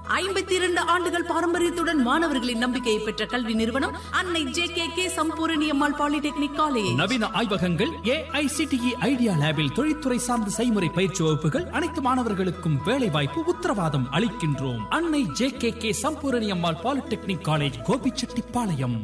ஐம்பத்தி இரண்டு ஆண்டுகள் பாரம்பரியத்துடன் மாணவர்களின் நம்பிக்கையை பெற்ற கல்வி நிறுவனம் அன்னை J K K Sampoorani Ammal polytechnic college நவீன ஆய்வகங்கள் ஏஐசிடிஇ ஐடியா லேபில் தொழில்துறை சார்ந்த செய்முறை பயிற்சி வகுப்புகள் அனைத்து மாணவர்களுக்கும் வேலை வாய்ப்பு உத்தரவாதம் அளிக்கின்றோம் அன்னை J K K Sampoorani Ammal polytechnic college Gobichettipalayam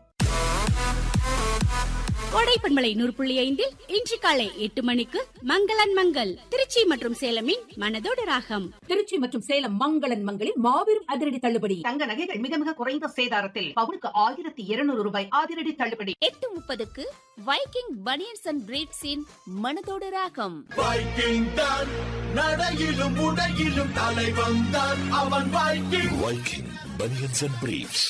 கோடைப்பண்பலை நூறு புள்ளி ஐந்தில் இன்று காலை எட்டு மணிக்கு மங்களன் மங்கள் திருச்சி மற்றும் சேலமின் மனதோடு ராகம் திருச்சி மற்றும் சேலம் மங்களன் மங்களில் மாபெரும் அதிரடி தள்ளுபடி தங்க நகைகள் மிக மிக குறைந்த சேதாரத்தில் பவுனுக்கு ஆயிரத்தி இருநூறு ரூபாய் அதிரடி தள்ளுபடி எட்டு முப்பதுக்கு வைக்கிங் பனியன்ஸ் அண்ட் பிரீட்ஸின் மனதோடு ராகம் வைக்கிங் தான் நடையிலும் உடையிலும் தலைவன் தான் அவன் Viking Viking banians and briefs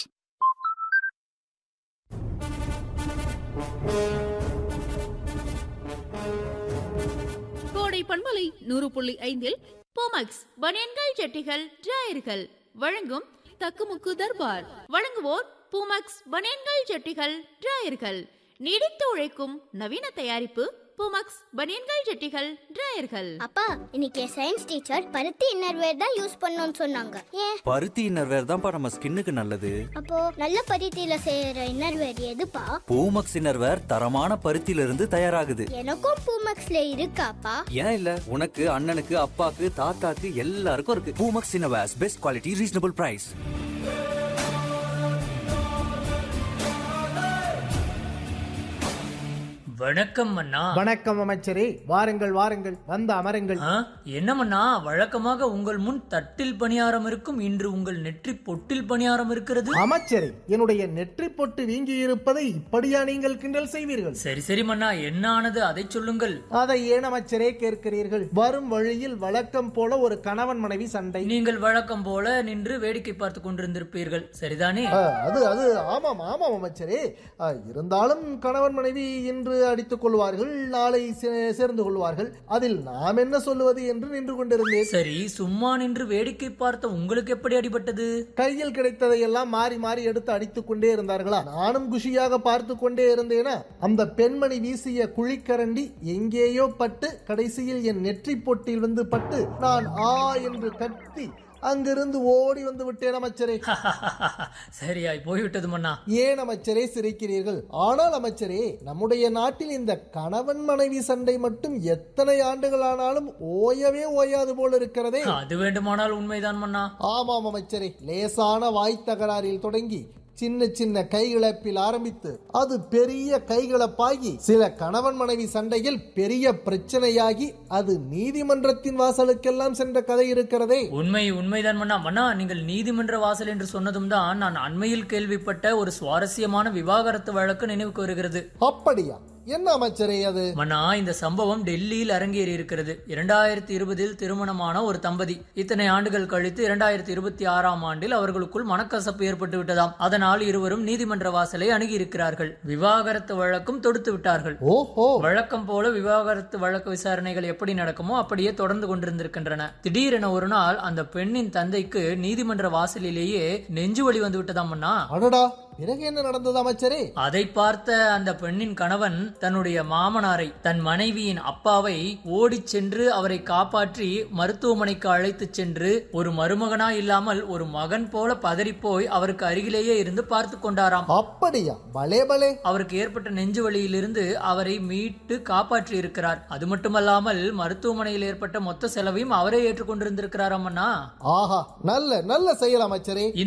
கோடை பண்பலை நூறு புள்ளி ஐந்தில் போமக்ஸ் பனியன்கள் ஜட்டிகள் டிராயர்கள் வழங்கும் தக்குமுக்கு தர்பார் வழங்குவோர் பூமக்ஸ் பனியன்கள் ஜட்டிகள் டிராயர்கள் நீடித்து உழைக்கும் நவீன தயாரிப்பு பூமக்ஸ் பனியன்கள் ஜட்டிகள் டிராயர்கள் அப்பா இன்னைக்கு சயின்ஸ் டீச்சர் பருத்தி இன்னர்வேர் தான் யூஸ் பண்ணணும்னு சொன்னாங்க ஏன் பருத்தி இன்னர்வேர் தான்ப்பா நம்ம ஸ்கின்னுக்கு நல்லது அப்போ நல்ல பருத்தியில செய்யற இன்னர்வேர் எதுப்பா பூமக்ஸ் இன்னர்வேர் தரமான பருத்தியில இருந்து தயாராகுது எனக்கும் பூமக்ஸ்ல இருக்காப்பா ஏன் இல்ல உனக்கு அண்ணனுக்கு அப்பாக்கு தாத்தாக்கு எல்லாருக்கும் இருக்கு Poomex innerwears best quality reasonable price வணக்கம் அண்ணா வணக்கம் அமைச்சரே வாருங்கள் வாருங்கள் வந்து அமருங்கள் ஆ, என்னமண்ணா வழக்கமாக உங்கள் முன் தட்டில் பணியாரம் இருக்கும் இன்று உங்கள் நெற்றி பொட்டில் பணியாரம் இருக்கிறது அமைச்சரே என்னுடைய நெற்றி பொட்டு வீங்கி இருப்பதை இப்படியா நீங்கள் கிண்டல் செய்வீர்கள் சரி சரி மன்னா என்ன ஆனது அதை சொல்லுங்கள் அதை ஏன் அமைச்சரே கேட்கிறீர்கள் வரும் வழியில் வழக்கம் போல ஒரு கணவன் மனைவி சண்டை நீங்கள் வழக்கம் போல நின்று வேடிக்கை பார்த்து கொண்டிருந்திருப்பீர்கள் சரிதானே ஆ, அது அது ஆமாம் ஆமாம் அமைச்சரே ஆ, இருந்தாலும் கணவன் மனைவி இன்று அடித்துக் கொள்வார்கள் நாளை சே- சேர்ந்து கொள்வார்கள் அதில் நாம் என்ன சொல்லுவது என்று நின்று கொண்டிருந்தேன் சரி சும்மா நின்று வேடிக்கை பார்த்த உங்களுக்கு எப்படி அடிபட்டது கையில் கிடைத்ததை எல்லாம் மாறி மாறி எடுத்து அடித்துக் கொண்டே இருந்தார்களா நானும் குஷியாக பார்த்து கொண்டே இருந்தேனா அந்த பெண்மணி வீசிய குழிக்கரண்டி எங்கேயோ பட்டு கடைசியில் என் நெற்றி பொட்டில் வந்து பட்டு நான் ஆ என்று கத்தி அங்கிருந்து ஓடி வந்து விட்டேன் அமைச்சரே சரியாய் போய்விட்டது மன்னா ஏன் அமைச்சரே சிரிக்கிறீர்கள் ஆனால் அமைச்சரே நம்முடைய நாட்டில் இந்த கணவன் மனைவி சண்டை மட்டும் எத்தனை ஆண்டுகள் ஆனாலும் ஓயவே ஓயாது போல இருக்கிறதே அது வேண்டுமானால் உண்மைதான் மன்னா ஆமாம் அமைச்சரே லேசான வாய் தகராறில் தொடங்கி சின்ன சின்ன கைகிழப்பில் ஆரம்பித்து அது பெரிய கைகிழப்பாகி சில கணவன் மனைவி சண்டையில் பெரிய பிரச்சனையாகி அது நீதிமன்றத்தின் வாசலுக்கெல்லாம் சென்ற கதை இருக்கிறதே உண்மை உண்மைதான் மன்னா மன்னா நீங்கள் நீதிமன்ற வாசல் என்று சொன்னதும் தான் நான் அண்மையில் கேள்விப்பட்ட ஒரு சுவாரஸ்யமான விவாகரத்து வழக்கு நினைவுக்கு வருகிறது அப்படியா என்ன அமைச்சரே அது மன்னா இந்த சம்பவம் டெல்லியில் அரங்கேறி இருக்கிறது இரண்டாயிரத்தி இருபதில் திருமணமான ஒரு தம்பதி இத்தனை ஆண்டுகள் கழித்து இரண்டாயிரத்தி இருபத்தி ஆறாம் ஆண்டில் அவர்களுக்குள் மனக்கசப்பு ஏற்பட்டு விட்டதாம் அதனால் இருவரும் நீதிமன்ற வாசலை அணுகி இருக்கிறார்கள் விவாகரத்து வழக்கும் தொடுத்து விட்டார்கள் ஓஹோ வழக்கம் போல விவாகரத்து வழக்கு விசாரணைகள் எப்படி நடக்குமோ அப்படியே தொடர்ந்து கொண்டிருந்திருக்கின்றன திடீரென ஒரு நாள் அந்த பெண்ணின் தந்தைக்கு நீதிமன்ற வாசலிலேயே நெஞ்சு வலி வந்து விட்டதாம் அண்ணா அடடா பிறகு என்ன நடந்தது அமைச்சரே அதை பார்த்த அந்த பெண்ணின் கணவன் தன்னுடைய மாமனாரை தன் மனைவியின் அப்பாவை ஓடிச் சென்று அவரை காப்பாற்றி மருத்துவமனைக்கு அழைத்துச் சென்று ஒரு மருமகனா இல்லாமல் ஒரு மகன் போல பதறிப்போய் அவருக்கு அருகிலேயே இருந்து பார்த்து கொண்டாராம் அப்படியா பலே பலே அவருக்கு ஏற்பட்ட நெஞ்சு வலியிலிருந்து அவரை மீட்டு காப்பாற்றி இருக்கிறார் அது மட்டுமல்லாமல் மருத்துவமனையில் ஏற்பட்ட மொத்த செலவையும் அவரே ஏற்றுக்கொண்டிருந்திருக்கிறாராம் அண்ணா ஆஹா நல்ல நல்ல செயல் அமைச்சரே